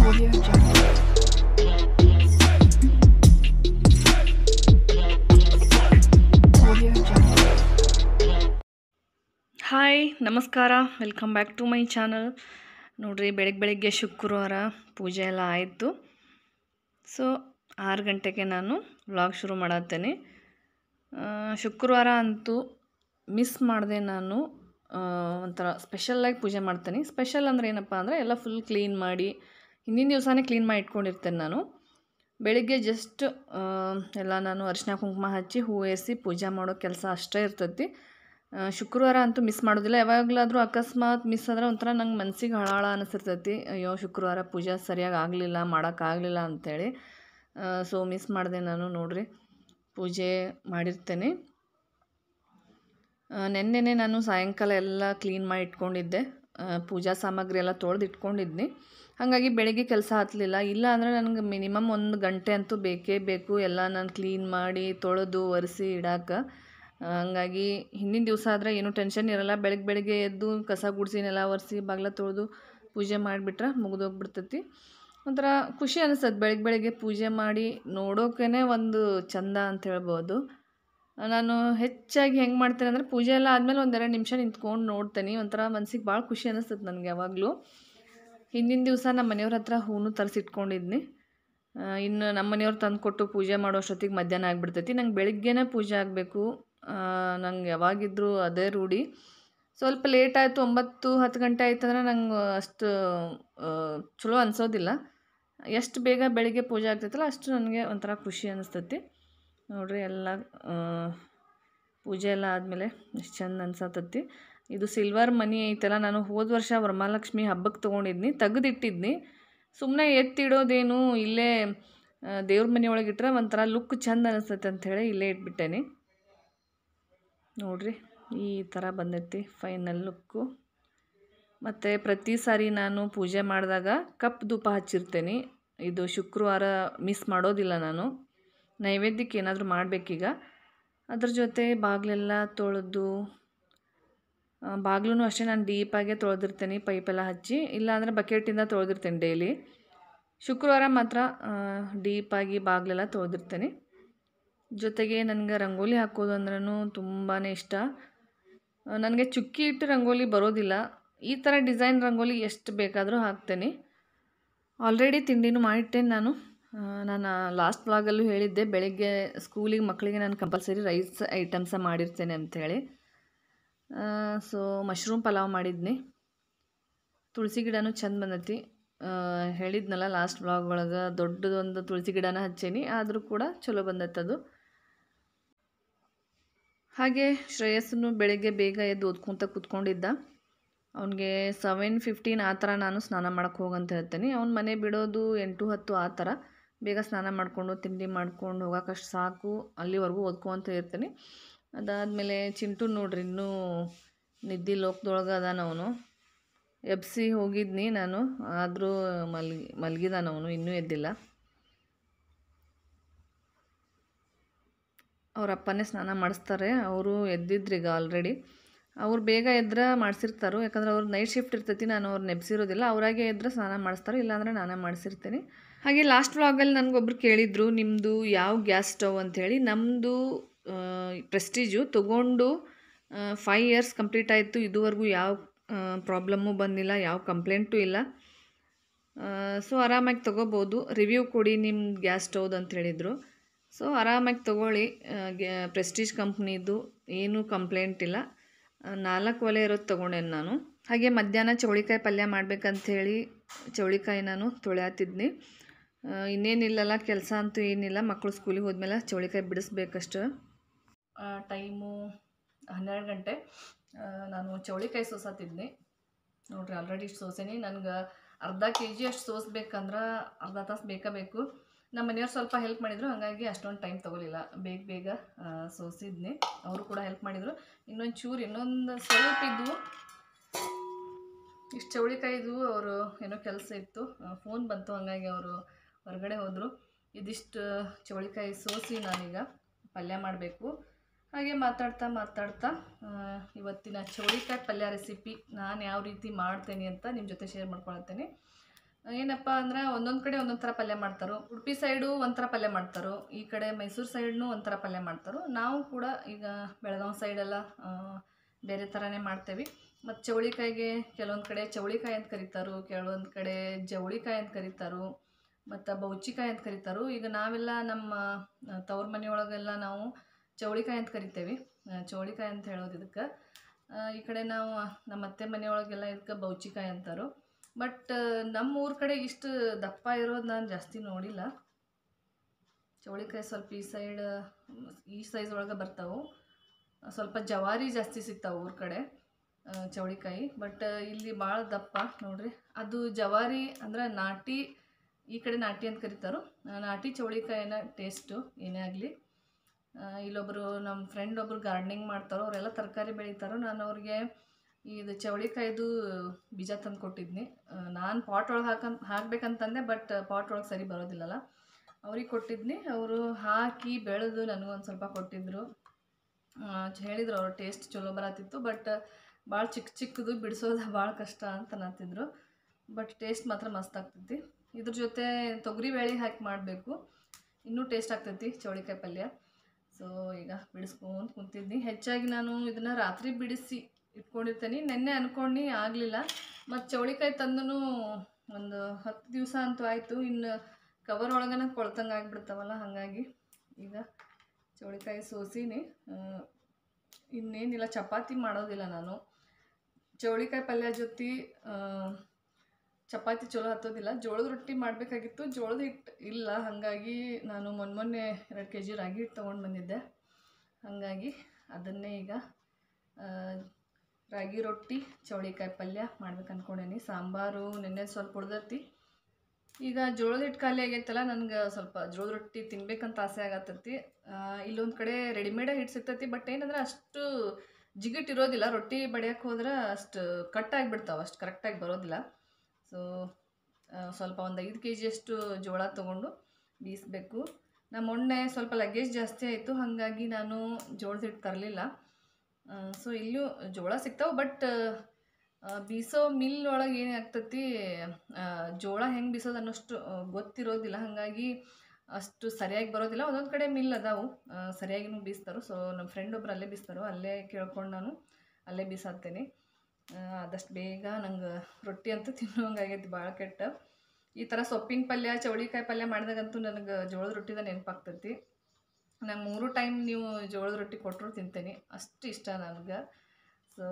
Audio Jungle. Audio Jungle. Hi ನಮಸ್ಕಾರ welcome back to my channel ನೋಡ್ರಿ ಬೆಳಗ್ಗೆ ಬೆಳಗ್ಗೆ ಶುಕ್ರವಾರ ಪೂಜೆ ಎಲ್ಲ ಆಯಿತು ಸೊ ಆರು ಗಂಟೆಗೆ ನಾನು ವ್ಲಾಗ್ ಶುರು ಮಾಡತ್ತೇನೆ ಆ, ಶುಕ್ರವಾರ ಅಂತೂ ಮಿಸ್ ಮಾಡಿದೆ ನಾನು ಆ, ಒಂಥರ ಸ್ಪೆಷಲ್ಲಾಗಿ ಪೂಜೆ ಮಾಡ್ತೇನೆ ಸ್ಪೆಷಲ್ ಅಂದರೆ ಏನಪ್ಪ ಅಂದರೆ ಎಲ್ಲ ಫುಲ್ ಕ್ಲೀನ್ ಮಾಡಿ ಹಿಂದಿನ ದಿವಸನೇ ಕ್ಲೀನ್ ಮಾಡಿ ಇಟ್ಕೊಂಡಿರ್ತೇನೆ ನಾನು ಬೆಳಿಗ್ಗೆ ಜಸ್ಟ್ ಎಲ್ಲ ನಾನು ಅರಿಶಿನ ಕುಂಕುಮ ಹಚ್ಚಿ ಹೂವು ಏರಿಸಿ ಪೂಜೆ ಮಾಡೋ ಕೆಲಸ ಅಷ್ಟೇ ಇರ್ತೈತಿ ಆ, ಶುಕ್ರವಾರ ಅಂತೂ ಮಿಸ್ ಮಾಡೋದಿಲ್ಲ ಯಾವಾಗಲಾದರೂ ಅಕಸ್ಮಾತ್ ಮಿಸ್ ಆದ್ರೆ ಒಂಥರ ನಂಗೆ ಮನ್ಸಿಗೆ ಹಳಾಳ ಅನಿಸಿರ್ತೈತಿ ಅಯ್ಯೋ ಶುಕ್ರವಾರ ಪೂಜೆ ಸರಿಯಾಗಿ ಆಗಲಿಲ್ಲ ಮಾಡೋಕ್ಕಾಗಲಿಲ್ಲ ಅಂಥೇಳಿ ಸೊ ಮಿಸ್ ಮಾಡಿದೆ ನಾನು ನೋಡ್ರಿ ಪೂಜೆ ಮಾಡಿರ್ತೇನೆ ಆ, ನೆನ್ನೆನೇ ನಾನು ಸಾಯಂಕಾಲ ಎಲ್ಲ ಕ್ಲೀನ್ ಮಾಡಿ ಇಟ್ಕೊಂಡಿದ್ದೆ ಆ, ಪೂಜಾ ಸಾಮಗ್ರಿ ಎಲ್ಲ ತೊಳೆದು ಇಟ್ಕೊಂಡಿದ್ನಿ ಹಾಗಾಗಿ ಬೆಳಿಗ್ಗೆ ಕೆಲಸ ಹತ್ತಲಿಲ್ಲ ಇಲ್ಲ ಅಂದರೆ ನನಗೆ ಮಿನಿಮಮ್ ಒಂದು ಗಂಟೆ ಅಂತೂ ಬೇಕೇ ಬೇಕು ಎಲ್ಲ ನಾನು ಕ್ಲೀನ್ ಮಾಡಿ ತೊಳೆದು ಒರೆಸಿ ಇಡಾಕ ಹಂಗಾಗಿ ಹಿಂದಿನ ದಿವಸ ಆದರೆ ಏನೂ ಟೆನ್ಷನ್ ಇರಲ್ಲ ಬೆಳಗ್ಗೆ ಬೆಳಿಗ್ಗೆ ಎದ್ದು ಕಸ ಗುಡಿಸಿ ನೆಲ ಒರೆಸಿ ಬಾಗಿಲ ತೊಳೆದು ಪೂಜೆ ಮಾಡಿಬಿಟ್ರೆ ಮುಗಿದೋಗ್ಬಿಡ್ತೈತಿ ಒಂಥರ ಖುಷಿ ಅನಿಸ್ತದೆ ಬೆಳಗ್ಗೆ ಬೆಳಿಗ್ಗೆ ಪೂಜೆ ಮಾಡಿ ನೋಡೋಕೆ ಒಂದು ಚಂದ ಅಂತ ಹೇಳ್ಬೋದು ನಾನು ಹೆಚ್ಚಾಗಿ ಹೆಂಗೆ ಮಾಡ್ತೇನೆ ಅಂದರೆ ಪೂಜೆ ಎಲ್ಲ ಆದಮೇಲೆ ಒಂದೆರಡು ನಿಮಿಷ ನಿಂತ್ಕೊಂಡು ನೋಡ್ತೇನೆ ಒಂಥರ ಮನ್ಸಿಗೆ ಭಾಳ ಖುಷಿ ಅನಿಸ್ತದೆ ನನಗೆ ಯಾವಾಗಲೂ ಹಿಂದಿನ ದಿವಸ ನಮ್ಮ ಮನೆಯವ್ರ ಹತ್ರ ಹೂನು ತರಿಸಿಟ್ಕೊಂಡಿದ್ನಿ ಇನ್ನು ನಮ್ಮ ಮನೆಯವ್ರು ತಂದು ಕೊಟ್ಟು ಪೂಜೆ ಮಾಡೋ ಅಷ್ಟೊತ್ತಿಗೆ ಮಧ್ಯಾಹ್ನ ಆಗಿಬಿಡ್ತೈತಿ ನಂಗೆ ಬೆಳಿಗ್ಗೆನೇ ಪೂಜೆ ಆಗಬೇಕು ನಂಗೆ ಯಾವಾಗಿದ್ರೂ ಅದೇ ರೂಢಿ ಸ್ವಲ್ಪ ಲೇಟ್ ಆಯಿತು ಒಂಬತ್ತು ಹತ್ತು ಗಂಟೆ ಆಯ್ತು ಅಂದ್ರೆ ನಂಗೆ ಅಷ್ಟು ಆ, ಚಲೋ ಅನಿಸೋದಿಲ್ಲ ಎಷ್ಟು ಬೇಗ ಬೆಳಿಗ್ಗೆ ಪೂಜೆ ಆಗ್ತೈತಲ್ಲ ಅಷ್ಟು ನನಗೆ ಒಂಥರ ಖುಷಿ ಅನಿಸ್ತೈತಿ ನೋಡ್ರಿ ಎಲ್ಲ ಆ, ಪೂಜೆ ಎಲ್ಲ ಆದಮೇಲೆ ಎಷ್ಟು ಚಂದ ಅನ್ಸತ್ತತಿ ಇದು ಸಿಲ್ವರ್ ಮನಿ ಐತಲ್ಲ ನಾನು ಹೋದ ವರ್ಷ ವರಮಹಾಲಕ್ಷ್ಮಿ ಹಬ್ಬಕ್ಕೆ ತೊಗೊಂಡಿದ್ನಿ ತೆಗೆದಿಟ್ಟಿದ್ನಿ ಸುಮ್ಮನೆ ಎತ್ತಿಡೋದೇನು ಇಲ್ಲೇ ಆ, ದೇವ್ರ ಮನೆಯೊಳಗೆ ಇಟ್ರೆ ಒಂಥರ ಲುಕ್ ಚಂದ ಅನಿಸ್ತೈತೆ ಅಂಥೇಳಿ ಇಲ್ಲೇ ಇಟ್ಬಿಟ್ಟೇನಿ ನೋಡ್ರಿ ಈ ಥರ ಬಂದೈತಿ ಫೈನಲ್ ಲುಕ್ಕು ಮತ್ತು ಪ್ರತಿ ಸಾರಿ ನಾನು ಪೂಜೆ ಮಾಡಿದಾಗ ಕಪ್ ಧೂಪ ಹಚ್ಚಿರ್ತೇನೆ ಇದು ಶುಕ್ರವಾರ ಮಿಸ್ ಮಾಡೋದಿಲ್ಲ ನಾನು ನೈವೇದ್ಯಕ್ಕೆ ಏನಾದರೂ ಮಾಡಬೇಕೀಗ ಅದ್ರ ಜೊತೆ ಬಾಗಿಲೆಲ್ಲ ತೊಳೆದು ಬಾಗಿಲು ಅಷ್ಟೇ ನಾನು ಡೀಪಾಗೆ ತೊಳೆದಿರ್ತೇನೆ ಪೈಪೆಲ್ಲ ಹಚ್ಚಿ ಇಲ್ಲಾಂದರೆ ಬಕೆಟಿಂದ ತೊಳೆದಿರ್ತೇನೆ ಡೈಲಿ ಶುಕ್ರವಾರ ಮಾತ್ರ ಡೀಪಾಗಿ ಬಾಗಿಲೆಲ್ಲ ತೊಳೆದಿರ್ತೇನೆ ಜೊತೆಗೆ ನನಗೆ ರಂಗೋಲಿ ಹಾಕೋದು ಅಂದ್ರೂ ತುಂಬಾ ಇಷ್ಟ ನನಗೆ ಚುಕ್ಕಿ ಇಟ್ಟು ರಂಗೋಲಿ ಬರೋದಿಲ್ಲ ಈ ಥರ ಡಿಸೈನ್ ರಂಗೋಲಿ ಎಷ್ಟು ಬೇಕಾದರೂ ಹಾಕ್ತೇನೆ ಆಲ್ರೆಡಿ ತಿಂಡಿನೂ ಮಾಡಿಟ್ಟೇನೆ ನಾನು ಆ, ನಾನು ಲಾಸ್ಟ್ ವ್ಲಾಗಲ್ಲೂ ಹೇಳಿದ್ದೆ ಬೆಳಗ್ಗೆ ಸ್ಕೂಲಿಗೆ ಮಕ್ಕಳಿಗೆ ನಾನು ಕಂಪಲ್ಸರಿ ರೈಸ್ ಐಟಮ್ಸ ಮಾಡಿರ್ತೇನೆ ಅಂಥೇಳಿ ಸೊ ಮಶ್ರೂಮ್ ಪಲಾವ್ ಮಾಡಿದ್ನಿ ತುಳಸಿ ಗಿಡನೂ ಚಂದ ಬಂದೈತಿ ಆ, ಹೇಳಿದ್ನಲ್ಲ ಲಾಸ್ಟ್ ವ್ಲಾಗ್ ಒಳಗೆ ದೊಡ್ಡದೊಂದು ತುಳಸಿ ಗಿಡನ ಹಚ್ಚೇನಿ ಆದರೂ ಕೂಡ ಚಲೋ ಬಂದೈತೆ ಅದು ಹಾಗೆ ಶ್ರೇಯಸ್ಸನ್ನು ಬೆಳಗ್ಗೆ ಬೇಗ ಎದ್ದು ಓದ್ಕೊತ ಕೂತ್ಕೊಂಡಿದ್ದ ಅವನಿಗೆ ಸೆವೆನ್ ಫಿಫ್ಟೀನ್ ಆ ಥರ ನಾನು ಸ್ನಾನ ಮಾಡಕ್ಕೆ ಹೋಗಂತ ಹೇಳ್ತೇನೆ ಅವ್ನ ಮನೆ ಬಿಡೋದು ಎಂಟು ಹತ್ತು ಆ ಥರ ಬೇಗ ಸ್ನಾನ ಮಾಡಿಕೊಂಡು ತಿಂಡಿ ಮಾಡ್ಕೊಂಡು ಹೋಗೋಕಷ್ಟು ಸಾಕು ಅಲ್ಲಿವರೆಗೂ ಓದ್ಕೊಂತ ಇರ್ತೀನಿ ಅದಾದಮೇಲೆ ಚಿಂಟು ನೋಡ್ರಿ ಇನ್ನೂ ನಿದ್ದೆ ಲೋಕದೊಳಗೆ ಅದಾನ ಅವನು ಎಬ್ಸಿ ಹೋಗಿದ್ನಿ ನಾನು ಆದರೂ ಮಲ್ಗಿ ಮಲಗಿದಾನ ಅವನು ಇನ್ನೂ ಎದ್ದಿಲ್ಲ ಅವ್ರ ಅಪ್ಪನೇ ಸ್ನಾನ ಮಾಡಿಸ್ತಾರೆ ಅವರು ಎದ್ದಿದ್ರೀಗ ಆಲ್ರೆಡಿ ಅವ್ರು ಬೇಗ ಎದ್ರೆ ಮಾಡಿಸಿರ್ತಾರೋ ಯಾಕಂದ್ರೆ ಅವ್ರು ನೈಟ್ ಶಿಫ್ಟ್ ಇರ್ತೈತಿ ನಾನು ಅವ್ರು ನೆಬ್ಸಿರೋದಿಲ್ಲ ಅವರಾಗೆ ಎದ್ರೆ ಸ್ನಾನ ಮಾಡಿಸ್ತಾರೆ ಇಲ್ಲಾಂದರೆ ನಾನೇ ಮಾಡಿಸಿರ್ತೀನಿ ಹಾಗೆ ಲಾಸ್ಟ್ ವ್ಲಾಗಲ್ಲಿ ನನಗೊಬ್ರು ಕೇಳಿದರು ನಿಮ್ಮದು ಯಾವ ಗ್ಯಾಸ್ ಸ್ಟವ್ ಅಂಥೇಳಿ ನಮ್ಮದು ಪ್ರೆಸ್ಟೀಜು ತೊಗೊಂಡು ಫೈವ್ ಇಯರ್ಸ್ ಕಂಪ್ಲೀಟ್ ಆಯಿತು ಇದುವರೆಗೂ ಯಾವ ಪ್ರಾಬ್ಲಮ್ಮು ಬಂದಿಲ್ಲ ಯಾವ ಕಂಪ್ಲೇಂಟು ಇಲ್ಲ ಸೊ ಆರಾಮಾಗಿ ತೊಗೋಬೋದು ರಿವ್ಯೂ ಕೊಡಿ ನಿಮ್ಮ ಗ್ಯಾಸ್ ಸ್ಟವ್ದು ಅಂತ ಹೇಳಿದರು ಸೊ ಆರಾಮಾಗಿ ತೊಗೊಳ್ಳಿ ಪ್ರೆಸ್ಟೀಜ್ ಕಂಪ್ನಿದು ಏನೂ ಕಂಪ್ಲೇಂಟ್ ಇಲ್ಲ ಆ, ನಾಲ್ಕು ಒಲೆ ಇರೋದು ತೊಗೊಂಡೇನು ನಾನು ಹಾಗೆ ಮಧ್ಯಾಹ್ನ ಚೌಳಿಕಾಯಿ ಪಲ್ಯ ಮಾಡ್ಬೇಕಂಥೇಳಿ ಚೌಳಿಕಾಯಿ ನಾನು ತೊಳ್ಯಾತಿದ್ನಿ ಆ, ಇನ್ನೇನಿಲ್ಲಲ್ಲ ಕೆಲಸ ಅಂತೂ ಏನಿಲ್ಲ ಮಕ್ಕಳು ಸ್ಕೂಲಿಗೆ ಹೋದ್ಮೇಲೆ ಚೌಳಿಕಾಯಿ ಬಿಡಿಸ್ಬೇಕಷ್ಟು ಟೈಮು ಹನ್ನೆರಡು ಗಂಟೆ ಆ, ನಾನು ಚೌಳಿಕಾಯಿ ಸೋಸತ್ತಿದ್ನಿ ನೋಡ್ರಿ ಆಲ್ರೆಡಿ ಇಷ್ಟು ಸೋಸೇನಿ ನನಗೆ ಅರ್ಧ ಕೆ ಜಿ ಅಷ್ಟು ಸೋಸ್ಬೇಕಂದ್ರೆ ಅರ್ಧ ತಾಸು ಬೇಕಾ ಬೇಕು ನಮ್ಮ ಮನೆಯವ್ರು ಸ್ವಲ್ಪ ಹೆಲ್ಪ್ ಮಾಡಿದರು ಹಾಗಾಗಿ ಅಷ್ಟೊಂದು ಟೈಮ್ ತೊಗೊಲಿಲ್ಲ ಬೇಗ ಬೇಗ ಆ, ಸೋಸಿದ್ನಿ ಅವರು ಕೂಡ ಹೆಲ್ಪ್ ಮಾಡಿದರು ಇನ್ನೊಂದು ಚೂರು ಇನ್ನೊಂದು ಸ್ವಲ್ಪ ಇದ್ವು ಇಷ್ಟು ಚೌಳಿಕಾಯಿದು ಅವರು ಏನೋ ಕೆಲಸ ಇತ್ತು ಫೋನ್ ಬಂತು ಹಾಗಾಗಿ ಅವರು ಹೊರಗಡೆ ಹೋದರು ಇದಿಷ್ಟು ಚೌಳಿಕಾಯಿ ಸೋಸಿ ನಾನೀಗ ಪಲ್ಯ ಮಾಡಬೇಕು ಹಾಗೆ ಮಾತಾಡ್ತಾ ಮಾತಾಡ್ತಾ ಆ, ಇವತ್ತಿನ ಚೌಳಿಕಾಯಿ ಪಲ್ಯ ರೆಸಿಪಿ ನಾನು ಯಾವ ರೀತಿ ಮಾಡ್ತೇನೆ ಅಂತ ನಿಮ್ಮ ಜೊತೆ ಶೇರ್ ಮಾಡ್ಕೊಳತ್ತೇನೆ ಏನಪ್ಪ ಅಂದ್ರೆ ಒಂದೊಂದು ಕಡೆ ಒಂದೊಂದು ಥರ ಪಲ್ಯ ಮಾಡ್ತಾರೋ ಉಡುಪಿ ಸೈಡು ಒಂಥರ ಪಲ್ಯ ಮಾಡ್ತಾರೋ ಈ ಕಡೆ ಮೈಸೂರು ಸೈಡ್ನು ಒಂಥರ ಪಲ್ಯ ಮಾಡ್ತಾರೋ ನಾವು ಕೂಡ ಈಗ ಬೆಳಗಾವಿ ಸೈಡೆಲ್ಲ ಆ, ಬೇರೆ ಥರನೇ ಮಾಡ್ತೇವೆ ಮತ್ತು ಚೌಳಿಕಾಯಿಗೆ ಕೆಲವೊಂದು ಕಡೆ ಚೌಳಿಕಾಯಿ ಅಂತ ಕರೀತಾರೋ ಕೆಲವೊಂದು ಕಡೆ ಜವಳಿಕಾಯಿ ಅಂತ ಕರೀತಾರೋ ಮತ್ತು ಬೌಚಿಕಾಯಿ ಅಂತ ಕರೀತಾರೋ ಈಗ ನಾವೆಲ್ಲ ನಮ್ಮ ಆ, ತವ್ರ ಮನೆಯೊಳಗೆಲ್ಲ ನಾವು ಚೌಳಿಕಾಯಿ ಅಂತ ಕರಿತೇವೆ ಆ, ಚೌಳಿಕಾಯಿ ಅಂತ ಹೇಳೋದು ಇದಕ್ಕೆ ಈ ಕಡೆ ನಾವು ನಮ್ಮ ಅತ್ತೆ ಮನೆಯೊಳಗೆಲ್ಲ ಇದಕ್ಕೆ ಬೌಚಿಕಾಯಿ ಅಂತಾರೋ ಬಟ್ ನಮ್ಮ ಊರ ಕಡೆ ಇಷ್ಟು ದಪ್ಪ ಇರೋದು ನಾನು ಜಾಸ್ತಿ ನೋಡಿಲ್ಲ ಚೌಳಿಕಾಯಿ ಸ್ವಲ್ಪ ಈ ಸೈಡ್ ಈ ಸೈಜ್ ಒಳಗೆ ಬರ್ತಾವೆ ಸ್ವಲ್ಪ ಜವಾರಿ ಜಾಸ್ತಿ ಸಿಗ್ತಾವೆ ಊರ ಕಡೆ ಆ, ಚೌಳಿಕಾಯಿ ಬಟ್ ಇಲ್ಲಿ ಭಾಳ ದಪ್ಪ ನೋಡ್ರಿ ಅದು ಜವಾರಿ ಅಂದ್ರೆ ನಾಟಿ ಈ ಕಡೆ ನಾಟಿ ಅಂತ ಕರೀತಾರೋ ಆ, ನಾಟಿ ಚೌಳಿಕಾಯಿನ ಟೇಸ್ಟು ಏನೇ ಆಗಲಿ ಇಲ್ಲೊಬ್ಬರು ನಮ್ಮ ಫ್ರೆಂಡ್ ಒಬ್ರು ಗಾರ್ಡನಿಂಗ್ ಮಾಡ್ತಾರೋ ಅವರೆಲ್ಲ ತರಕಾರಿ ಬೆಳಿತಾರೋ ನಾನು ಅವ್ರಿಗೆ ಇದು ಚವಳಿಕಾಯ್ದು ಬೀಜ ತಂದು ಕೊಟ್ಟಿದ್ನಿ ನಾನು ಪಾಟ್ ಒಳಗೆ ಹಾಕಂತ ಹಾಕ್ಬೇಕಂತಂದೆ ಬಟ್ ಪಾಟ್ ಒಳಗೆ ಸರಿ ಬರೋದಿಲ್ಲಲ್ಲ ಅವ್ರಿಗೆ ಕೊಟ್ಟಿದ್ನಿ ಅವರು ಹಾಕಿ ಬೆಳೆದು ನನಗೊಂದು ಸ್ವಲ್ಪ ಕೊಟ್ಟಿದ್ದರು ಹೇಳಿದ್ರು ಅವ್ರ ಟೇಸ್ಟ್ ಚಲೋ ಬರತ್ತಿತ್ತು ಬಟ್ ಭಾಳ ಚಿಕ್ಕ ಚಿಕ್ಕದು ಬಿಡಿಸೋದು ಭಾಳ ಕಷ್ಟ ಅಂತ ಅನ್ನತ್ತಿದ್ರು ಬಟ್ ಟೇಸ್ಟ್ ಮಾತ್ರ ಮಸ್ತ್ ಆಗ್ತೈತಿ ಇದ್ರ ಜೊತೆ ತೊಗರಿ ಬೇಳೆ ಹಾಕಿ ಮಾಡಬೇಕು ಇನ್ನೂ ಟೇಸ್ಟ್ ಆಗ್ತೈತಿ ಚೌಳಿಕಾಯಿ ಪಲ್ಯ ಸೊ ಈಗ ಬಿಡಿಸ್ಕೊಂತ ಕುಂತಿದ್ನಿ ಹೆಚ್ಚಾಗಿ ನಾನು ಇದನ್ನು ರಾತ್ರಿ ಬಿಡಿಸಿ ಇಟ್ಕೊಂಡಿರ್ತೇನೆ ನೆನ್ನೆ ಅನ್ಕೊಂಡು ಆಗಲಿಲ್ಲ ಮತ್ತು ಚೌಳಿಕಾಯಿ ತಂದು ಒಂದು ಹತ್ತು ದಿವಸ ಅಂತೂ ಆಯಿತು ಇನ್ನು ಕವರ್ ಒಳಗನ ಕೊಳ್ತಂಗೆ ಆಗಿಬಿಡ್ತಾವಲ್ಲ ಹಾಗಾಗಿ ಈಗ ಚೌಳಿಕಾಯಿ ಸೋಸಿನಿ ಆ, ಇನ್ನೇನಿಲ್ಲ ಚಪಾತಿ ಮಾಡೋದಿಲ್ಲ ನಾನು ಚೌಳಿಕಾಯಿ ಪಲ್ಯ ಜೊತೆ ಆ, ಚಪಾತಿ ಚಲೋ ಹತ್ತೋದಿಲ್ಲ ಜೋಳದ ರೊಟ್ಟಿ ಮಾಡಬೇಕಾಗಿತ್ತು ಜೋಳದ ಹಿಟ್ಟು ಇಲ್ಲ ಹಾಗಾಗಿ ನಾನು ಮೊನ್ನೆ ಮೊನ್ನೆ ಎರಡು ಕೆ ಜಿ ರಾಗಿ ಹಿಟ್ಟು ತೊಗೊಂಡು ಬಂದಿದ್ದೆ ಹಾಗಾಗಿ ಅದನ್ನೇ ಈಗ ಆ, ರಾಗಿ ರೊಟ್ಟಿ ಚೌಳಿಕಾಯಿ ಪಲ್ಯ ಮಾಡ್ಬೇಕು ಅಂದ್ಕೊಂಡೇನಿ ಸಾಂಬಾರು ನೆನ್ನೆ ಸ್ವಲ್ಪ ಉಳ್ದೈತಿ ಈಗ ಜೋಳದ ಹಿಟ್ಟು ಖಾಲಿ ಆಗೈತಲ್ಲ ನನಗೆ ಸ್ವಲ್ಪ ಜೋಳದ ರೊಟ್ಟಿ ತಿನ್ಬೇಕಂತ ಆಸೆ ಆಗತ್ತೈತಿ ಇಲ್ಲೊಂದು ಕಡೆ ರೆಡಿಮೇಡೇ ಹಿಟ್ಟು ಸಿಗ್ತೈತಿ ಬಟ್ ಏನಂದ್ರೆ ಅಷ್ಟು ಜಿಗಿಟ್ ಇರೋದಿಲ್ಲ ರೊಟ್ಟಿ ಬಡಿಯೋಕೆ ಹೋದ್ರೆ ಅಷ್ಟು ಕಟ್ ಆಗಿಬಿಡ್ತಾವೆ ಅಷ್ಟು ಕರೆಕ್ಟಾಗಿ ಬರೋದಿಲ್ಲ ಸೊ ಸ್ವಲ್ಪ ಒಂದು ಐದು ಕೆ ಜಿಯಷ್ಟು ಜೋಳ ತೊಗೊಂಡು ಬೀಸಬೇಕು ನಮ್ಮ ಮೊನ್ನೆ ಸ್ವಲ್ಪ ಲಗೇಜ್ ಜಾಸ್ತಿ ಆಯಿತು ಹಾಗಾಗಿ ನಾನು ಜೋಳದ ಹಿಟ್ಟು ತರಲಿಲ್ಲ ಸೊ ಇಲ್ಲೂ ಜೋಳ ಸಿಗ್ತಾವೆ ಬಟ್ ಬೀಸೋ ಮಿಲ್ ಒಳಗೆ ಏನು ಆಗ್ತೈತಿ ಆ, ಜೋಳ ಹೆಂಗೆ ಬೀಸೋದು ಅನ್ನೋಷ್ಟು ಆ, ಗೊತ್ತಿರೋದಿಲ್ಲ ಹಾಗಾಗಿ ಅಷ್ಟು ಸರಿಯಾಗಿ ಬರೋದಿಲ್ಲ ಒಂದೊಂದು ಕಡೆ ಮಿಲ್ ಅದಾವು ಆ, ಸರಿಯಾಗಿನೂ ಬೀಸ್ತಾರೋ ಸೊ ನಮ್ಮ ಫ್ರೆಂಡ್ ಒಬ್ರು ಅಲ್ಲೇ ಬೀಸ್ತಾರೋ ಅಲ್ಲೇ ಕೇಳ್ಕೊಂಡು ನಾನು ಅಲ್ಲೇ ಬೀಸಾತ್ತೇನೆ ಆದಷ್ಟು ಬೇಗ ನಂಗೆ ರೊಟ್ಟಿ ಅಂತೂ ತಿನ್ನೋಂಗಾಗೈತಿ ಭಾಳ ಕೆಟ್ಟ ಈ ಥರ ಸೊಪ್ಪಿನ ಪಲ್ಯ ಚೌಳಿಕಾಯಿ ಪಲ್ಯ ಮಾಡಿದಾಗಂತೂ ನನಗೆ ಜೋಳದ ರೊಟ್ಟಿದ ನೆನಪಾಗ್ತೈತಿ ನಂಗೆ ಮೂರು ಟೈಮ್ ನೀವು ಜೋಳದ ರೊಟ್ಟಿ ಕೊಟ್ಟರು ತಿಂತೇನೆ ಅಷ್ಟು ಇಷ್ಟ ನನಗೆ ಸೊ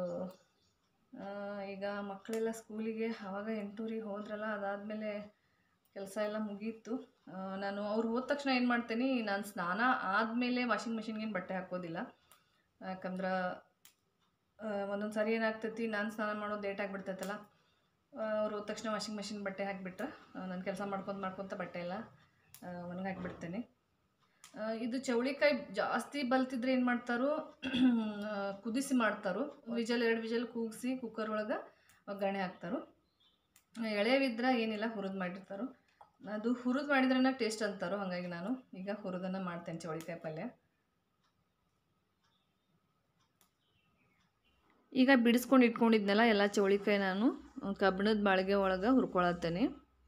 ಈಗ ಮಕ್ಕಳೆಲ್ಲ ಸ್ಕೂಲಿಗೆ ಆವಾಗ ಎಂಟೂರಿಗೆ ಹೋದ್ರಲ್ಲ ಅದಾದಮೇಲೆ ಕೆಲಸ ಎಲ್ಲ ಮುಗೀತು ಆ, ನಾನು ಅವ್ರು ಹೋದ ತಕ್ಷಣ ಏನು ಮಾಡ್ತೀನಿ ನಾನು ಸ್ನಾನ ಆದಮೇಲೆ ವಾಷಿಂಗ್ ಮಿಷಿನ್ಗೇನು ಬಟ್ಟೆ ಹಾಕೋದಿಲ್ಲ ಯಾಕಂದ್ರೆ ಒಂದೊಂದು ಸಾರಿ ಏನಾಗ್ತೈತಿ ನಾನು ಸ್ನಾನ ಮಾಡೋದು ಲೇಟ್ ಆಗಿಬಿಡ್ತೈತಲ್ಲ ಅವ್ರು ಹೋದ ತಕ್ಷಣ ವಾಷಿಂಗ್ ಮಿಷಿನ್ ಬಟ್ಟೆ ಹಾಕಿಬಿಟ್ರೆ ನಾನು ಕೆಲಸ ಮಾಡ್ಕೊತ ಮಾಡ್ಕೊತ ಬಟ್ಟೆ ಎಲ್ಲ ಒಣಗಿ ಹಾಕಿಬಿಡ್ತೇನೆ ಆ, ಇದು ಚೌಳಿಕಾಯಿ ಜಾಸ್ತಿ ಬಲ್ತಿದ್ರೆ ಏನು ಮಾಡ್ತಾರೋ ಆ, ಕುದಿಸಿ ಮಾಡ್ತಾರೋ ವಿಜಲ್ ಎರಡು ವಿಜಲ್ ಕೂಗಿಸಿ ಕುಕ್ಕರ್ ಒಳಗೆ ಒಗ್ಗರಣೆ ಹಾಕ್ತಾರೋ ಎಳೆವಿದ್ರೆ ಏನಿಲ್ಲ ಹುರಿದು ಮಾಡಿರ್ತಾರೋ ಅದು ಹುರಿದು ಮಾಡಿದ್ರನ ಟೇಸ್ಟ್ ಅಂತಾರೋ ಹಾಗಾಗಿ ನಾನು ಈಗ ಹುರಿದನ್ನ ಮಾಡ್ತೇನೆ ಚೌಳಿಕಾಯಿ ಪಲ್ಯ ಈಗ ಬಿಡಿಸ್ಕೊಂಡು ಇಟ್ಕೊಂಡಿದ್ನಲ್ಲ ಎಲ್ಲ ಚೌಳಿಕಾಯಿ ನಾನು ಕಬ್ಬಿಣದ ಬಾಳಿಗೆ ಒಳಗೆ ಹುರ್ಕೊಳತ್ತೇನೆ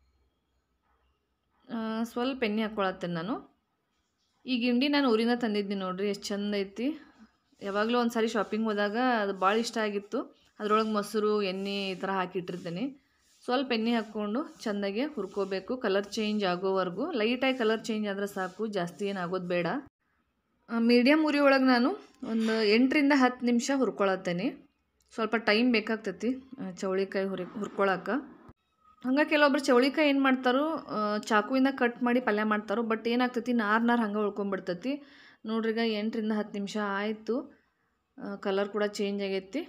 ಆ, ಸ್ವಲ್ಪ ಎಣ್ಣೆ ಹಾಕ್ಕೊಳತ್ತೇನೆ ನಾನು ಈ ಗಿಂಡಿ ನಾನು ಊರಿಂದ ತಂದಿದ್ದೀನಿ ನೋಡ್ರಿ ಎಷ್ಟು ಚಂದ ಐತಿ ಯಾವಾಗಲೂ ಒಂದು ಸಾರಿ ಶಾಪಿಂಗ್ ಹೋದಾಗ ಅದು ಭಾಳ ಇಷ್ಟ ಆಗಿತ್ತು ಅದ್ರೊಳಗೆ ಮೊಸರು ಎಣ್ಣೆ ಈ ಥರ ಹಾಕಿಟ್ಟಿರ್ತೇನೆ ಸ್ವಲ್ಪ ಎಣ್ಣೆ ಹಾಕ್ಕೊಂಡು ಚೆಂದಾಗೆ ಹುರ್ಕೋಬೇಕು ಕಲರ್ ಚೇಂಜ್ ಆಗೋವರೆಗೂ ಲೈಟಾಗಿ ಕಲರ್ ಚೇಂಜ್ ಆದರೆ ಸಾಕು ಜಾಸ್ತಿ ಏನು ಆಗೋದು ಬೇಡ ಮೀಡಿಯಮ್ ಉರಿ ಒಳಗೆ ನಾನು ಒಂದು ಎಂಟರಿಂದ ಹತ್ತು ನಿಮಿಷ ಹುರ್ಕೊಳತ್ತೇನೆ ಸ್ವಲ್ಪ ಟೈಮ್ ಬೇಕಾಗ್ತೈತಿ ಆ, ಚೌಳಿಕಾಯಿ ಹುರಿ ಹುರ್ಕೊಳಕ್ಕೆ ಹಂಗೆ ಕೆಲವೊಬ್ರು ಚೌಳಿಕಾಯಿ ಏನು ಮಾಡ್ತಾರೋ ಆ, ಚಾಕುವಿಂದ ಕಟ್ ಮಾಡಿ ಪಲ್ಯ ಮಾಡ್ತಾರೋ ಬಟ್ ಏನಾಗ್ತೈತಿ ನಾರು ನಾರು ಹಂಗೆ ಉಳ್ಕೊಂಬಿಡ್ತೈತಿ ನೋಡ್ರಿ ಈಗ ಎಂಟರಿಂದ ಹತ್ತು ನಿಮಿಷ ಆಯಿತು ಕಲರ್ ಕೂಡ ಚೇಂಜ್ ಆಗೈತಿ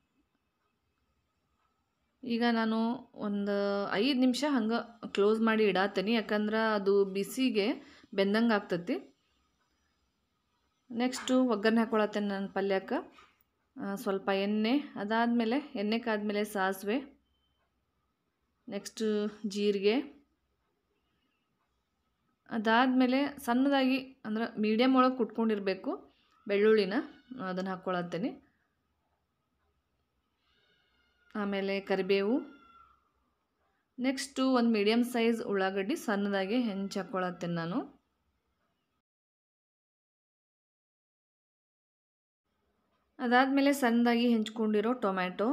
ಈಗ ನಾನು ಒಂದು ಐದು ನಿಮಿಷ ಹಂಗೆ ಕ್ಲೋಸ್ ಮಾಡಿ ಇಡಾತೀನಿ ಯಾಕಂದ್ರೆ ಅದು ಬಿಸಿಗೆ ಬೆಂದಂಗೆ ಆಗ್ತೈತಿ ನೆಕ್ಸ್ಟು ಒಗ್ಗರಣೆ ಹಾಕೊಳತ್ತೇನೆ ನಾನು ಪಲ್ಯಕ್ಕೆ ಆ, ಸ್ವಲ್ಪ ಎಣ್ಣೆ ಅದಾದಮೇಲೆ ಎಣ್ಣೆ ಕಾದ್ಮೇಲೆ ಸಾಸಿವೆ ನೆಕ್ಸ್ಟು ಜೀರಿಗೆ ಅದಾದಮೇಲೆ ಸಣ್ಣದಾಗಿ ಅಂದ್ರೆ ಮೀಡಿಯಮ್ ಒಳಗೆ ಕುಟ್ಕೊಂಡಿರಬೇಕು ಬೆಳ್ಳುಳ್ಳಿನ ಅದನ್ನು ಹಾಕ್ಕೊಳತ್ತೇನೆ ಆಮೇಲೆ ಕರಿಬೇವು ನೆಕ್ಸ್ಟು ಒಂದು ಮೀಡಿಯಮ್ ಸೈಜ್ ಉಳ್ಳಾಗಡ್ಡಿ ಸಣ್ಣದಾಗಿ ಹೆಂಚು ಹಾಕ್ಕೊಳತ್ತೇನೆ ನಾನು ಅದಾದಮೇಲೆ ಸಣ್ಣದಾಗಿ ಹೆಂಚ್ಕೊಂಡಿರೋ ಟೊಮ್ಯಾಟೊ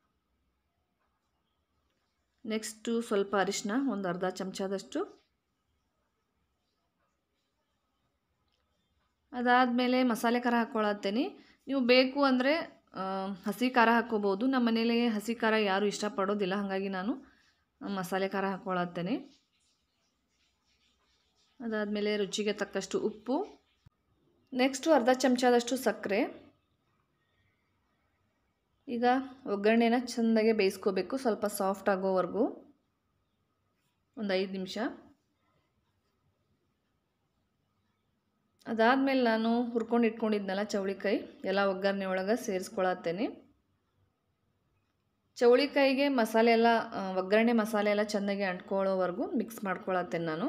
ನೆಕ್ಸ್ಟು ಸ್ವಲ್ಪ ಅರಿಶಿನ ಒಂದು ಅರ್ಧ ಚಮಚದಷ್ಟು ಅದಾದಮೇಲೆ ಮಸಾಲೆ ಖಾರ ಹಾಕ್ಕೊಳತ್ತೇನೆ ನೀವು ಬೇಕು ಅಂದರೆ ಹಸಿ ಖಾರ ಹಾಕ್ಕೋಬೋದು ನಮ್ಮ ಮನೇಲಿ ಹಸಿ ಖಾರ ಯಾರೂ ಇಷ್ಟಪಡೋದಿಲ್ಲ ಹಾಗಾಗಿ ನಾನು ಮಸಾಲೆ ಖಾರ ಹಾಕ್ಕೊಳತ್ತೇನೆ ಅದಾದಮೇಲೆ ರುಚಿಗೆ ತಕ್ಕಷ್ಟು ಉಪ್ಪು ನೆಕ್ಸ್ಟು ಅರ್ಧ ಚಮಚದಷ್ಟು ಸಕ್ಕರೆ ಈಗ ಒಗ್ಗರಣೆನ ಚೆಂದಾಗೆ ಬೇಯಿಸ್ಕೋಬೇಕು ಸ್ವಲ್ಪ ಸಾಫ್ಟ್ ಆಗೋವರೆಗೂ ಒಂದು ಐದು ನಿಮಿಷ ಅದಾದಮೇಲೆ ನಾನು ಹುರ್ಕೊಂಡು ಇಟ್ಕೊಂಡಿದ್ನಲ್ಲ ಚೌಳಿಕಾಯಿ ಎಲ್ಲ ಒಗ್ಗರಣೆ ಒಳಗೆ ಸೇರಿಸ್ಕೊಳತ್ತೇನೆ ಚೌಳಿಕಾಯಿಗೆ ಮಸಾಲೆ ಎಲ್ಲ ಒಗ್ಗರಣೆ ಮಸಾಲೆ ಎಲ್ಲ ಚೆನ್ನಾಗಿ ಅಂಟ್ಕೊಳ್ಳೋವರೆಗೂ ಮಿಕ್ಸ್ ಮಾಡ್ಕೊಳತ್ತೇನೆ ನಾನು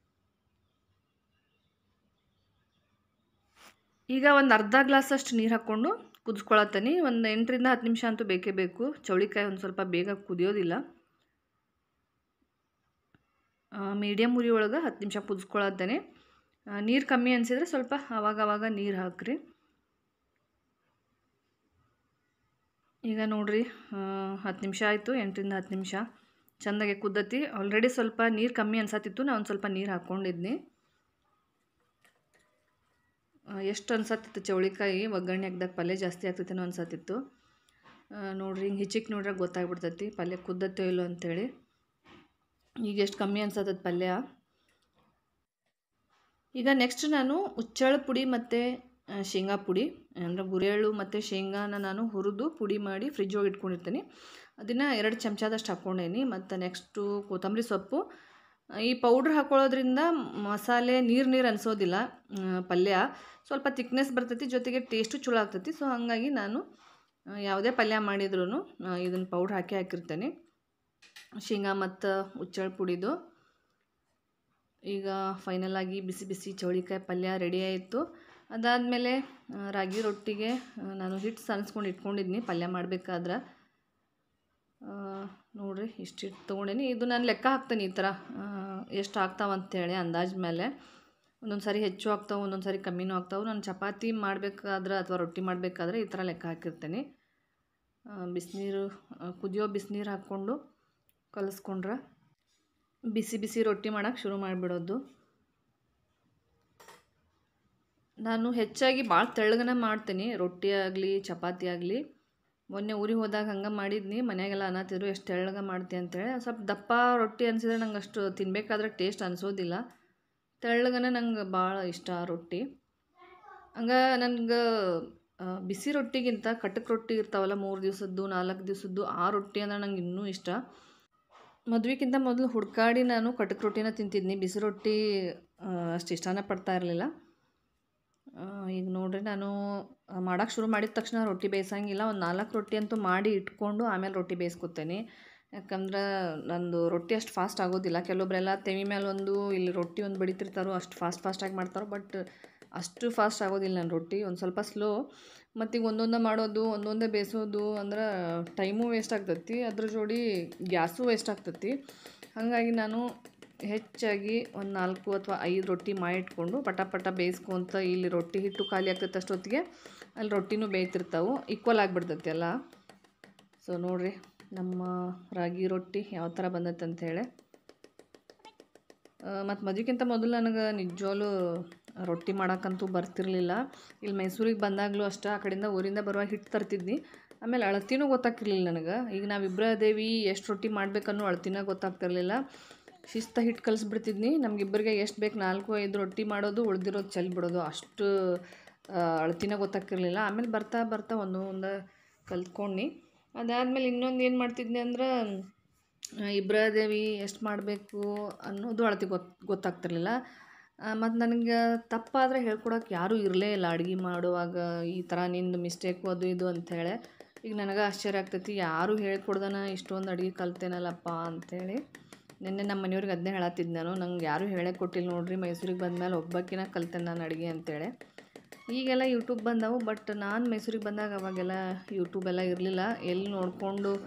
ಈಗ ಒಂದು ಅರ್ಧ ಗ್ಲಾಸಷ್ಟು ನೀರು ಹಾಕ್ಕೊಂಡು ಕುದಿಸ್ಕೊಳತ್ತೇನೆ ಒಂದು ಎಂಟರಿಂದ ಹತ್ತು ನಿಮಿಷ ಅಂತೂ ಬೇಕೇ ಬೇಕು ಚೌಳಿಕಾಯಿ ಒಂದು ಸ್ವಲ್ಪ ಬೇಗ ಕುದಿಯೋದಿಲ್ಲ ಮೀಡಿಯಮ್ ಉರಿ ಒಳಗೆ ಹತ್ತು ನಿಮಿಷ ಕುದಿಸ್ಕೊಳತ್ತೇನೆ ನೀರು ಕಮ್ಮಿ ಅನಿಸಿದ್ರೆ ಸ್ವಲ್ಪ ಆವಾಗ ಆವಾಗ ನೀರು ಹಾಕ್ರಿ ಈಗ ನೋಡಿರಿ ಹತ್ತು ನಿಮಿಷ ಆಯಿತು ಎಂಟರಿಂದ ಹತ್ತು ನಿಮಿಷ ಚೆಂದಾಗೆ ಕುದ್ದತಿ ಆಲ್ರೆಡಿ ಸ್ವಲ್ಪ ನೀರು ಕಮ್ಮಿ ಅನ್ಸತ್ತಿತ್ತು ನಾನು ಒಂದು ಸ್ವಲ್ಪ ನೀರು ಹಾಕ್ಕೊಂಡಿದ್ನಿ ಎಷ್ಟು ಅನ್ಸತ್ತಿತ್ತು ಚೌಳಿಕಾಯಿ ಒಗ್ಗರಣೆ ಹಾಕ್ದಾಗ ಪಲ್ಯ ಜಾಸ್ತಿ ಆಗ್ತೈತೇನೋ ಅನ್ಸತ್ತಿತ್ತು ನೋಡ್ರಿ ಹಿಂಗೆ ಹಿಚಿಕ್ ನೋಡ್ರೆ ಗೊತ್ತಾಗ್ಬಿಡ್ತೈತಿ ಪಲ್ಯ ಕುದ್ದತ್ತೋ ಇಲ್ಲೋ ಅಂಥೇಳಿ ಈಗ ಎಷ್ಟು ಕಮ್ಮಿ ಅನ್ಸತ್ತದ ಪಲ್ಯ ಈಗ ನೆಕ್ಸ್ಟ್ ನಾನು ಉಚ್ಚಳ ಪುಡಿ ಮತ್ತು ಶೇಂಗಾ ಪುಡಿ ಅಂದರೆ ಗುರೆಳ್ಳು ಮತ್ತು ಶೇಂಗಾನ ನಾನು ಹುರಿದು ಪುಡಿ ಮಾಡಿ ಫ್ರಿಜ್ ಒಳಗೆ ಇಟ್ಕೊಂಡಿರ್ತೀನಿ ಅದನ್ನು ಎರಡು ಚಮಚದಷ್ಟು ಹಾಕ್ಕೊಂಡೇನಿ ಮತ್ತು ನೆಕ್ಸ್ಟು ಕೊತ್ತಂಬರಿ ಸೊಪ್ಪು ಈ ಪೌಡ್ರ್ ಹಾಕ್ಕೊಳ್ಳೋದ್ರಿಂದ ಮಸಾಲೆ ನೀರು ನೀರು ಅನಿಸೋದಿಲ್ಲ ಪಲ್ಯ ಸ್ವಲ್ಪ ತಿಕ್ನೆಸ್ ಬರ್ತೈತಿ ಜೊತೆಗೆ ಟೇಸ್ಟು ಚಲೋ ಆಗ್ತೈತಿ ಸೊ ಹಾಗಾಗಿ ನಾನು ಯಾವುದೇ ಪಲ್ಯ ಮಾಡಿದ್ರೂ ಇದನ್ನು ಪೌಡ್ರ್ ಹಾಕಿ ಹಾಕಿರ್ತೇನೆ ಶೇಂಗಾ ಮತ್ತು ಉಚ್ಚಳ ಪುಡಿದು ಈಗ ಫೈನಲಾಗಿ ಬಿಸಿ ಬಿಸಿ ಚೌಳಿಕಾಯಿ ಪಲ್ಯ ರೆಡಿ ಆಯಿತು ಅದಾದಮೇಲೆ ರಾಗಿ ರೊಟ್ಟಿಗೆ ನಾನು ಹಿಟ್ಟು ಸನ್ಸ್ಕೊಂಡು ಇಟ್ಕೊಂಡಿದ್ನಿ ಪಲ್ಯ ಮಾಡಬೇಕಾದ್ರೆ ನೋಡಿರಿ ಇಷ್ಟು ಹಿಟ್ಟು ತೊಗೊಂಡೇನಿ ಇದು ನಾನು ಲೆಕ್ಕ ಹಾಕ್ತೇನೆ ಈ ಥರ ಎಷ್ಟು ಆಗ್ತಾವೆ ಅಂತೇಳಿ ಅಂದಾಜು ಮೇಲೆ ಒಂದೊಂದು ಸಾರಿ ಹೆಚ್ಚು ಆಗ್ತಾವೆ ಒಂದೊಂದು ಸಾರಿ ಕಮ್ಮಿನೂ ಆಗ್ತಾವೆ ನಾನು ಚಪಾತಿ ಮಾಡಬೇಕಾದ್ರೆ ಅಥವಾ ರೊಟ್ಟಿ ಮಾಡಬೇಕಾದ್ರೆ ಈ ಥರ ಲೆಕ್ಕ ಹಾಕಿರ್ತೇನೆ ಬಿಸಿನೀರು ಕುದಿಯೋ ಬಿಸಿನೀರು ಹಾಕ್ಕೊಂಡು ಕಲಿಸ್ಕೊಂಡ್ರೆ ಬಿಸಿ ಬಿಸಿ ರೊಟ್ಟಿ ಮಾಡೋಕ್ಕೆ ಶುರು ಮಾಡಿಬಿಡೋದು ನಾನು ಹೆಚ್ಚಾಗಿ ಭಾಳ ತೆಳ್ಳಗನ ಮಾಡ್ತೀನಿ ರೊಟ್ಟಿ ಆಗಲಿ ಚಪಾತಿ ಆಗಲಿ ಮೊನ್ನೆ ಊರಿಗೆ ಹೋದಾಗ ಹಂಗೆ ಮಾಡಿದ್ನಿ ಮನೆಯಾಗೆಲ್ಲ ಅನ್ನತ್ತಿದ್ರು ಎಷ್ಟು ತೆಳ್ಳಗೆ ಮಾಡ್ತಿ ಅಂತೇಳಿ ಸ್ವಲ್ಪ ದಪ್ಪ ರೊಟ್ಟಿ ಅನಿಸಿದ್ರೆ ನಂಗೆ ಅಷ್ಟು ತಿನ್ನಬೇಕಾದ್ರೆ ಟೇಸ್ಟ್ ಅನಿಸೋದಿಲ್ಲ ತೆಳ್ಳಗನೆ ನಂಗೆ ಭಾಳ ಇಷ್ಟ ರೊಟ್ಟಿ ಹಂಗೆ ನನಗೆ ಬಿಸಿ ರೊಟ್ಟಿಗಿಂತ ಕಟಕ್ ರೊಟ್ಟಿ ಇರ್ತಾವಲ್ಲ ಮೂರು ದಿವಸದ್ದು ನಾಲ್ಕು ದಿವಸದ್ದು ಆ ರೊಟ್ಟಿ ಅಂದ್ರೆ ನಂಗೆ ಇನ್ನೂ ಇಷ್ಟ ಮದುವೆಗಿಂತ ಮೊದಲು ಹುಡ್ಕಾಡಿ ನಾನು ಕಟಕ್ ರೊಟ್ಟಿನ ತಿಂತಿದ್ನಿ ಬಿಸಿ ರೊಟ್ಟಿ ಅಷ್ಟು ಇಷ್ಟನೇ ಪಡ್ತಾ ಇರಲಿಲ್ಲ ಈಗ ನೋಡ್ರಿ ನಾನು ಮಾಡೋಕ್ಕೆ ಶುರು ಮಾಡಿದ ತಕ್ಷಣ ರೊಟ್ಟಿ ಬೇಯಿಸಂಗಿಲ್ಲ ಒಂದು ನಾಲ್ಕು ರೊಟ್ಟಿ ಅಂತೂ ಮಾಡಿ ಇಟ್ಕೊಂಡು ಆಮೇಲೆ ರೊಟ್ಟಿ ಬೇಯಿಸ್ಕೊತೇನೆ ಯಾಕಂದ್ರೆ ನಂದು ರೊಟ್ಟಿ ಅಷ್ಟು ಫಾಸ್ಟ್ ಆಗೋದಿಲ್ಲ ಕೆಲವೊಬ್ಬರೆಲ್ಲ ತೆವಿ ಮೇಲೆ ಒಂದು ಇಲ್ಲಿ ರೊಟ್ಟಿ ಒಂದು ಬಡಿತಿರ್ತಾರೋ ಅಷ್ಟು ಫಾಸ್ಟ್ ಫಾಸ್ಟಾಗಿ ಮಾಡ್ತಾರೋ ಬಟ್ ಅಷ್ಟು ಫಾಸ್ಟ್ ಆಗೋದಿಲ್ಲ ನನ್ನ ರೊಟ್ಟಿ ಒಂದು ಸ್ವಲ್ಪ ಸ್ಲೋ ಮತ್ತು ಈಗ ಒಂದೊಂದೇ ಮಾಡೋದು ಒಂದೊಂದೇ ಬೇಯಿಸೋದು ಅಂದ್ರೆ ಟೈಮು ವೇಸ್ಟ್ ಆಗ್ತೈತಿ ಅದ್ರ ಜೋಡಿ ಗ್ಯಾಸು ವೇಸ್ಟ್ ಆಗ್ತೈತಿ ಹಾಗಾಗಿ ನಾನು ಹೆಚ್ಚಾಗಿ ಒಂದು ನಾಲ್ಕು ಅಥವಾ ಐದು ರೊಟ್ಟಿ ಮಾಡಿಟ್ಕೊಂಡು ಪಟ ಪಟ ಬೇಯಿಸ್ಕೊಂತ ಇಲ್ಲಿ ರೊಟ್ಟಿ ಹಿಟ್ಟು ಖಾಲಿ ಆಗ್ತೈತೆ ಅಷ್ಟೊತ್ತಿಗೆ ಅಲ್ಲಿ ರೊಟ್ಟಿನೂ ಬೇಯ್ತಿರ್ತಾವೆ ಈಕ್ವಲ್ ಆಗಿಬಿಡ್ತೈತಿ ಎಲ್ಲ ಸೊ ನೋಡಿರಿ ನಮ್ಮ ರಾಗಿ ರೊಟ್ಟಿ ಯಾವ ಥರ ಬಂದೈತೆ ಅಂಥೇಳಿ ಮತ್ತು ಮದುವೆಗಿಂತ ಮೊದಲು ನನಗೆ ನಿಜವಾಗ್ಲೂ ರೊಟ್ಟಿ ಮಾಡೋಕ್ಕಂತೂ ಬರ್ತಿರಲಿಲ್ಲ ಇಲ್ಲಿ ಮೈಸೂರಿಗೆ ಬಂದಾಗಲೂ ಅಷ್ಟೇ ಆ ಕಡೆಯಿಂದ ಊರಿಂದ ಬರುವಾಗ ಹಿಟ್ಟು ತರ್ತಿದ್ನಿ ಆಮೇಲೆ ಅಳತಿನೂ ಗೊತ್ತಾಗ್ತಿರ್ಲಿಲ್ಲ ನನಗೆ ಈಗ ನಾವಿಬ್ಬರ ಅದೇವಿ ಎಷ್ಟು ರೊಟ್ಟಿ ಮಾಡ್ಬೇಕನ್ನೋ ಅಳತಿನ ಗೊತ್ತಾಗ್ತಿರ್ಲಿಲ್ಲ ಶಿಸ್ತ ಹಿಟ್ಟು ಕಲಿಸ್ಬಿಡ್ತಿದ್ನಿ ನಮಗಿಬ್ಬರಿಗೆ ಎಷ್ಟು ಬೇಕು ನಾಲ್ಕು ಐದು ರೊಟ್ಟಿ ಮಾಡೋದು ಉಳ್ದಿರೋದು ಚೆಲ್ಲಿ ಬಿಡೋದು ಅಷ್ಟು ಅಳತಿನ ಗೊತ್ತಾಗ್ತಿರ್ಲಿಲ್ಲ ಆಮೇಲೆ ಬರ್ತಾ ಬರ್ತಾ ಒಂದು ಒಂದು ಕಲ್ತ್ಕೊಂಡು ಅದಾದಮೇಲೆ ಇನ್ನೊಂದು ಏನು ಮಾಡ್ತಿದ್ನಿ ಅಂದ್ರೆ ಇಬ್ಬರ ಅದೇವಿ ಎಷ್ಟು ಮಾಡಬೇಕು ಅನ್ನೋದು ಅಳತಿ ಗೊತ್ತು ಗೊತ್ತಾಗ್ತಿರ್ಲಿಲ್ಲ ಮತ್ತು ನನಗೆ ತಪ್ಪಾದರೆ ಹೇಳ್ಕೊಡೋಕೆ ಯಾರೂ ಇರಲೇ ಇಲ್ಲ ಅಡುಗೆ ಮಾಡುವಾಗ ಈ ಥರ ನಿಂದು ಮಿಸ್ಟೇಕು ಅದು ಇದು ಅಂಥೇಳಿ ಈಗ ನನಗೆ ಆಶ್ಚರ್ಯ ಆಗ್ತೈತಿ ಯಾರೂ ಹೇಳ್ಕೊಡ್ದನ ಇಷ್ಟೊಂದು ಅಡುಗೆ ಕಲ್ತೇನಲ್ಲಪ್ಪ ಅಂಥೇಳಿ ನಿನ್ನೆ ನಮ್ಮ ಮನೆಯವ್ರಿಗೆ ಅದನ್ನೇ ಹೇಳತ್ತಿದ್ದು ನಾನು ನಂಗೆ ಯಾರೂ ಹೇಳೇ ಕೊಟ್ಟಿಲ್ಲ ನೋಡ್ರಿ ಮೈಸೂರಿಗೆ ಬಂದಮೇಲೆ ಒಬ್ಬಾಕಿನ ಕಲ್ತೇನೆ ನಾನು ಅಡುಗೆ ಅಂತೇಳಿ ಈಗೆಲ್ಲ ಯೂಟ್ಯೂಬ್ ಬಂದವು ಬಟ್ ನಾನು ಮೈಸೂರಿಗೆ ಬಂದಾಗ ಅವಾಗೆಲ್ಲ ಯೂಟ್ಯೂಬ್ ಎಲ್ಲ ಇರಲಿಲ್ಲ ಎಲ್ಲಿ ನೋಡಿಕೊಂಡು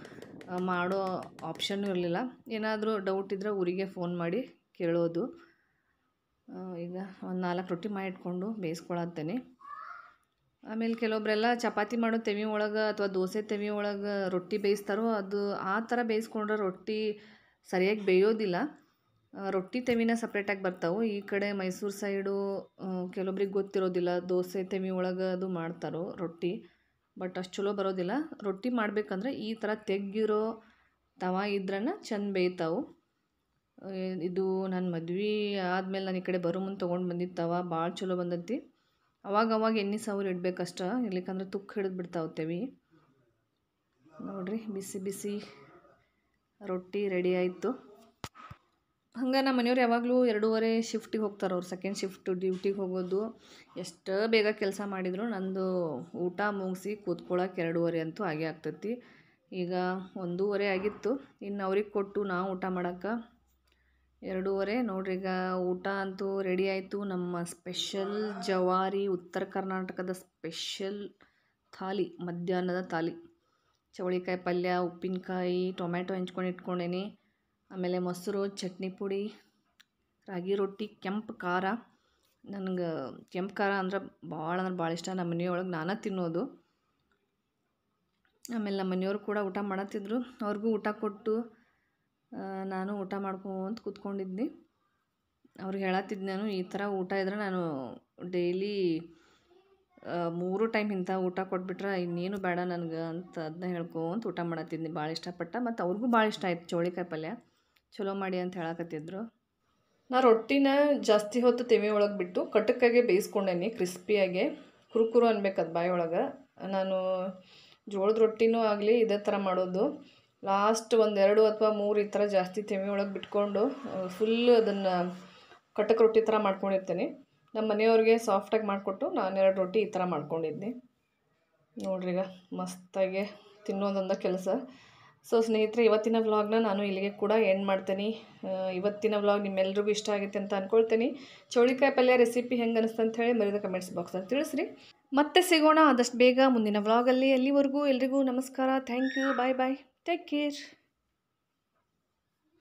ಆ, ಮಾಡೋ ಆಪ್ಷನ್ನು ಇರಲಿಲ್ಲ ಏನಾದರೂ ಡೌಟ್ ಇದ್ದರೆ ಊರಿಗೆ ಫೋನ್ ಮಾಡಿ ಕೇಳೋದು ಆ, ಈಗ ಒಂದು ನಾಲ್ಕು ರೊಟ್ಟಿ ಮಾಡಿಟ್ಕೊಂಡು ಬೇಯಿಸ್ಕೊಳತ್ತೇನೆ ಆಮೇಲೆ ಕೆಲವೊಬ್ಬರೆಲ್ಲ ಚಪಾತಿ ಮಾಡೋ ತೆವಿ ಒಳಗೆ ಅಥವಾ ದೋಸೆ ತೆವಿ ಒಳಗೆ ರೊಟ್ಟಿ ಬೇಯಿಸ್ತಾರೋ ಅದು ಆ ಥರ ಬೇಯಿಸ್ಕೊಂಡ್ರೆ ರೊಟ್ಟಿ ಸರಿಯಾಗಿ ಬೇಯೋದಿಲ್ಲ ಆ, ರೊಟ್ಟಿ ತೆವಿನ ಸಪ್ರೇಟಾಗಿ ಬರ್ತಾವೆ ಈ ಕಡೆ ಮೈಸೂರು ಸೈಡು ಕೆಲವೊಬ್ರಿಗೆ ಗೊತ್ತಿರೋದಿಲ್ಲ ದೋಸೆ ತೆವಿ ಒಳಗೆ ಅದು ಮಾಡ್ತಾರೋ ರೊಟ್ಟಿ ಬಟ್ ಅಷ್ಟು ಚಲೋ ಬರೋದಿಲ್ಲ ರೊಟ್ಟಿ ಮಾಡ್ಬೇಕಂದ್ರೆ ಈ ಥರ ತೆಗ್ಗಿರೋ ತವ ಇದ್ರನ ಚಂದ ಬೇಯ್ತಾವು ಆ, ಇದು ನನ್ನ ಮದ್ವೆ ಆದಮೇಲೆ ನಾನು ಈ ಕಡೆ ಬರೋ ಮುಂದೆ ತೊಗೊಂಡು ಬಂದಿದ್ದು ತವ ಭಾಳ ಚಲೋ ಬಂದೈತಿ ಅವಾಗ ಅವಾಗ ಎಣ್ಣೆ ಸವರ್ ಇಡ್ಬೇಕಷ್ಟ ಇರ್ಲಿಕ್ಕಂದ್ರೆ ತುಕ್ಕ ಹಿಡಿದು ಬಿಡ್ತಾವೆ ತೆವಿ ನೋಡ್ರಿ ಬಿಸಿ ಬಿಸಿ ರೊಟ್ಟಿ ರೆಡಿ ಆಯಿತು ಹಂಗೆ ನಮ್ಮ ಮನೆಯವ್ರು ಯಾವಾಗಲೂ ಎರಡೂವರೆ ಶಿಫ್ಟಿಗೆ ಹೋಗ್ತಾರೆ ಅವ್ರು ಸೆಕೆಂಡ್ ಶಿಫ್ಟ್ ಡ್ಯೂಟಿಗೆ ಹೋಗೋದು ಎಷ್ಟು ಬೇಗ ಕೆಲಸ ಮಾಡಿದ್ರು ನಂದು ಊಟ ಮುಗಿಸಿ ಕೂತ್ಕೊಳ್ಳೋಕೆ ಎರಡೂವರೆ ಅಂತೂ ಆಗೇ ಆಗ್ತೈತಿ ಈಗ ಒಂದೂವರೆ ಆಗಿತ್ತು ಇನ್ನು ಅವ್ರಿಗೆ ಕೊಟ್ಟು ನಾವು ಊಟ ಮಾಡೋಕೆ ಎರಡೂವರೆ ನೋಡ್ರಿ ಈಗ ಊಟ ಅಂತೂ ರೆಡಿ ಆಯಿತು ನಮ್ಮ ಸ್ಪೆಷಲ್ ಜವಾರಿ ಉತ್ತರ ಕರ್ನಾಟಕದ ಸ್ಪೆಷಲ್ ಥಾಲಿ ಮಧ್ಯಾಹ್ನದ ಥಾಲಿ ಚವಳಿಕಾಯಿ ಪಲ್ಯ ಉಪ್ಪಿನಕಾಯಿ ಟೊಮ್ಯಾಟೊ ಹೆಂಚ್ಕೊಂಡು ಇಟ್ಕೊಂಡೇನಿ ಆಮೇಲೆ ಮೊಸರು ಚಟ್ನಿ ಪುಡಿ ರಾಗಿ ರೊಟ್ಟಿ ಕೆಂಪು ಖಾರ ನನಗೆ ಕೆಂಪು ಖಾರ ಅಂದ್ರೆ ಭಾಳ ಅಂದ್ರೆ ಭಾಳ ಇಷ್ಟ ನಮ್ಮ ಮನೆಯೊಳಗೆ ನಾನೇ ತಿನ್ನೋದು ಆಮೇಲೆ ನಮ್ಮ ಮನೆಯವರು ಕೂಡ ಊಟ ಮಾಡತ್ತಿದ್ರು ಅವ್ರಿಗೂ ಊಟ ಕೊಟ್ಟು ಆ, ನಾನು ಊಟ ಮಾಡ್ಕೊಂತ ಕೂತ್ಕೊಂಡಿದ್ನಿ ಅವ್ರಿಗೆ ಹೇಳತ್ತಿದ್ದು ನಾನು ಈ ಥರ ಊಟ ಇದ್ರೆ ನಾನು ಡೈಲಿ ಮೂರು ಟೈಮ್ ಇಂಥ ಊಟ ಕೊಟ್ಬಿಟ್ರೆ ಇನ್ನೇನು ಬೇಡ ನನಗೆ ಅಂತ ಅದನ್ನ ಹೇಳ್ಕೊಂತ ಊಟ ಮಾಡತ್ತಿದ್ನಿ ಭಾಳ ಇಷ್ಟಪಟ್ಟ ಮತ್ತು ಅವ್ರಿಗೂ ಭಾಳ ಇಷ್ಟ ಆಯ್ತು ಚೌಳಿಕಾಯಿ ಪಲ್ಯ ಚಲೋ ಮಾಡಿ ಅಂತ ಹೇಳಕತ್ತಿದ್ರು ನಾ ರೊಟ್ಟಿನ ಜಾಸ್ತಿ ಹೊತ್ತು ತೆವೆ ಒಳಗೆ ಬಿಟ್ಟು ಕಟಕ್ಕಾಗೆ ಬೇಯಿಸ್ಕೊಂಡೇನಿ ಕ್ರಿಸ್ಪಿಯಾಗೆ ಕುರುಕುರು ಅನ್ಬೇಕು ಅದು ಬಾಯಿ ಒಳಗೆ ನಾನು ಜೋಳದ ರೊಟ್ಟಿನೂ ಆಗಲಿ ಇದೇ ಥರ ಮಾಡೋದು ಲಾಸ್ಟ್ ಒಂದೆರಡು ಅಥವಾ ಮೂರು ಈ ಥರ ಜಾಸ್ತಿ ತೆವೆ ಒಳಗೆ ಬಿಟ್ಕೊಂಡು ಫುಲ್ ಅದನ್ನು ಕಟಕ್ ರೊಟ್ಟಿ ಥರ ಮಾಡ್ಕೊಂಡಿರ್ತೀನಿ ನಮ್ಮ ಮನೆಯವ್ರಿಗೆ ಸಾಫ್ಟಾಗಿ ಮಾಡಿಕೊಟ್ಟು ನಾನು ಎರಡು ರೊಟ್ಟಿ ಈ ಥರ ಮಾಡ್ಕೊಂಡಿದ್ನಿ ನೋಡ್ರಿ ಈಗ ಮಸ್ತಾಗಿ ತಿನ್ನೋದೊಂದ ಕೆಲಸ ಸೊ ಸ್ನೇಹಿತರೆ ಇವತ್ತಿನ ವ್ಲಾಗ್ನ ನಾನು ಇಲ್ಲಿಗೆ ಕೂಡ ಎಂಡ್ ಮಾಡ್ತೀನಿ ಆ, ಇವತ್ತಿನ ವ್ಲಾಗ್ ನಿಮ್ಮೆಲ್ರಿಗೂ ಇಷ್ಟ ಆಗುತ್ತೆ ಅಂತ ಅಂದ್ಕೊಳ್ತೀನಿ ಚೌಳಿಕಾಯಿ ಪಲ್ಯ ರೆಸಿಪಿ ಹೆಂಗೆ ಅನಿಸ್ತು ಅಂತ ಹೇಳಿ ಮರಿದ ಕಮೆಂಟ್ಸ್ ಬಾಕ್ಸಲ್ಲಿ ತಿಳಿಸ್ರಿ ಮತ್ತೆ ಸಿಗೋಣ ಆದಷ್ಟು ಬೇಗ ಮುಂದಿನ ವ್ಲಾಗಲ್ಲಿ ಅಲ್ಲಿವರೆಗೂ ಎಲ್ರಿಗೂ ನಮಸ್ಕಾರ thank you bye bye take care